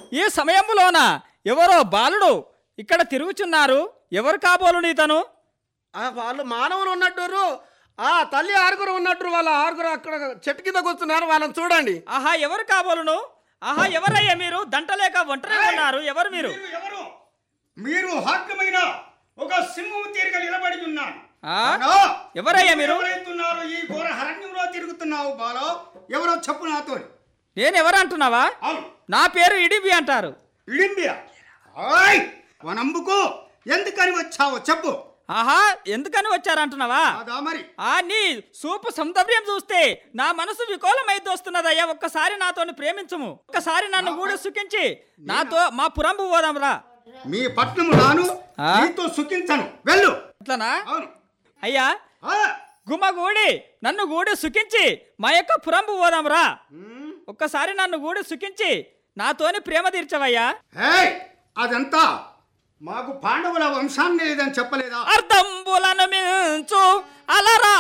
ఈ సమయంలోన ఎవరో బాలుడు ఇక్కడ తిరుగుచున్నారు ఎవరు కాబోలు నీతను ఆ, వాళ్ళు మానవులు ఉన్నట్టు ఆ తల్లి ఆరుగురు ఉన్నట్టు వాళ్ళ ఆరుగురు అక్కడ చెట్టు కింద కూర్చున్నారు వాళ్ళని చూడండి ఆహా ఎవరు కాబోలును ఆహా ఎవరయ్యా మీరు దంటలేక ఒంటరిగా ఉన్నారు ఎవరు మీరు మీరు ఎవరు మీరు హాక్యమైన ఒక సింహం తీరిక నిలబడి ఉన్నాను ఆ? బాలో, ఎవరయ్యా మీరు ఎవరైతున్నారు ఈ ఘోర హరణ్యంలో తిరుగుతున్నావు బాలో ఎవరో చెప్పు నాతో నేను ఎవరు అంటున్నావా అవును నా పేరు ఇడిబి అంటారు ఇడింబియా ఆయ్ వనంబుకు ఎందుకని వచ్చావు చెప్పు ఆహా ఎందుకని వచ్చారంటున్నావా అదా మరి ఆ నీ సూపు సౌందర్యం చూస్తే నా మనసు వికోలమైతే వస్తున్నదయ్యా ఒక్కసారి నాతోని ప్రేమించుము ఒక్కసారి నన్ను కూడా సుఖించి నాతో మా పురంబు పోదాంరా మీ పట్నము నాను ఆ? నీతో సుఖించను వెళ్ళు ఇట్లనా అవును అయ్యా ఆ, గుమ్మగూడి నన్ను గూడి సుఖించి మా యొక్క పురంబు పోదాంరా ఉమ్, ఒక్కసారి నన్ను గూడి సుఖించి నాతోని ప్రేమ తీర్చవయ్యా హేయ్ అదంతా మాకు పాండవుల వంశాన్ని లేదని చెప్పలేదా అర్ధంబులను మించు అలరా